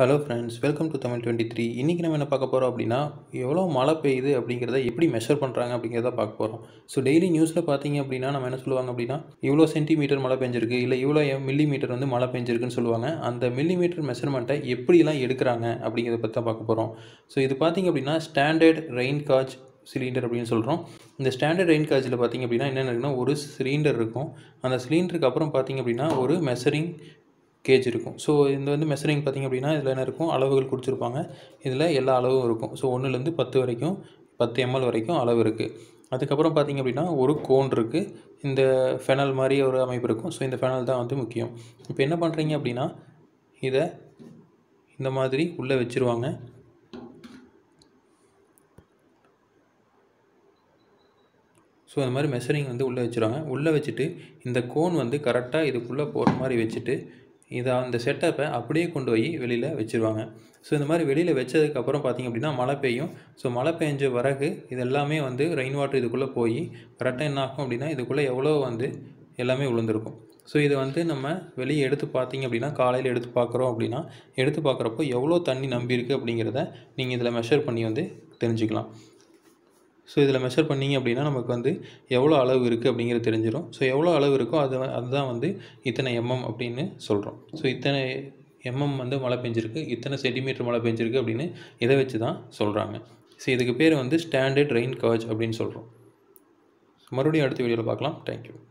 hello friends welcome to Tamil twenty three இன்றைக்கி நம்ம என்ன பார்க்க போகிறோம் அப்படின்னா எவ்வளோ மழை பெய்யுது அப்படிங்கிறத எப்படி மெஷர் பண்ணுறாங்க அப்படிங்கிறத பார்க்க போகிறோம் ஸோ டெய்லி நியூஸில் பார்த்தீங்க அப்படின்னா நம்ம என்ன சொல்லுவாங்க அப்படின்னா இவ்வளோ சென்டிமீட்டர் மழை பெஞ்சிருக்கு இல்லை இவ்வளோ மில்லி மீட்டர் வந்து மழை பெஞ்சிருக்குன்னு சொல்லுவாங்க அந்த மில்லி மீட்டர் மெஷர்மெண்ட்டை எப்படிலாம் எடுக்கிறாங்க அப்படிங்கிறத பற்றி தான் பார்க்க போகிறோம் ஸோ இது பார்த்தீங்க அப்படின்னா ஸ்டாண்டர்ட் ரெயின் காஜ் சிலிண்டர் அப்படின்னு சொல்கிறோம் இந்த ஸ்டாண்டர்ட் ரெயின் காஜில் பார்த்தீங்க அப்படின்னா என்னென்ன இருக்குன்னா ஒரு சிலிண்டர் இருக்கும் அந்த சிலிண்டருக்கு அப்புறம் பார்த்தீங்க அப்படின்னா ஒரு மெஷரிங் கேஜ் இருக்கும் ஸோ இந்த வந்து மெஷரிங் பார்த்திங்க அப்படின்னா இதில் என்ன இருக்கும் அளவுகள் கொடுத்துருப்பாங்க இதில் எல்லா அளவும் இருக்கும் ஸோ ஒன்றுலேருந்து பத்து வரைக்கும் பத்து எம்எல் வரைக்கும் அளவு இருக்குது அதுக்கப்புறம் பார்த்திங்க அப்படின்னா ஒரு கோன் இருக்குது இந்த ஃபெனல் மாதிரி ஒரு அமைப்பு இருக்கும் ஸோ இந்த ஃபெனல் தான் வந்து முக்கியம் இப்போ என்ன பண்ணுறீங்க அப்படின்னா இதை இந்த மாதிரி உள்ளே வச்சுருவாங்க ஸோ அந்த மாதிரி மெஷரிங் வந்து உள்ளே வச்சுருவாங்க உள்ளே வச்சுட்டு இந்த கோன் வந்து கரெக்டாக இதுக்குள்ளே போகிற மாதிரி வச்சுட்டு இதை அந்த செட்டப்பை அப்படியே கொண்டு போய் வெளியில் வச்சுருவாங்க ஸோ இந்த மாதிரி வெளியில் வச்சதுக்கப்புறம் பார்த்திங்க அப்படின்னா மழை பெய்யும் ஸோ மழை பெஞ்ச பிறகு இது எல்லாமே வந்து ரெயின் வாட்டர் இதுக்குள்ளே போய் கரெக்டாக என்ன ஆகும் அப்படின்னா இதுக்குள்ளே எவ்வளோ வந்து எல்லாமே விழுந்திருக்கும் ஸோ இதை வந்து நம்ம வெளியே எடுத்து பார்த்தீங்க அப்படின்னா காலையில் எடுத்து பார்க்குறோம் அப்படின்னா எடுத்து பார்க்குறப்போ எவ்வளோ தண்ணி நம்பியிருக்கு அப்படிங்கிறத நீங்கள் இதில் மெஷர் பண்ணி வந்து தெரிஞ்சுக்கலாம் ஸோ இதில் மெஷர் பண்ணிங்க அப்படின்னா நமக்கு வந்து எவ்வளோ அளவு இருக்குது அப்படிங்கிறது தெரிஞ்சிடும் ஸோ எவ்வளோ அளவு இருக்கோ அது அதுதான் வந்து இத்தனை எம்எம் அப்படின்னு சொல்கிறோம் ஸோ இத்தனை எம்எம் வந்து மழை பெஞ்சிருக்கு இத்தனை சென்டிமீட்டர் மழை பெஞ்சிருக்கு அப்படின்னு இதை வச்சு தான் சொல்கிறாங்க ஸோ இதுக்கு பேர் வந்து ஸ்டாண்டர்ட் ரெயின் காஜ் அப்படின்னு சொல்கிறோம் மறுபடியும் அடுத்த வீடியோவில் பார்க்கலாம் தேங்க்யூ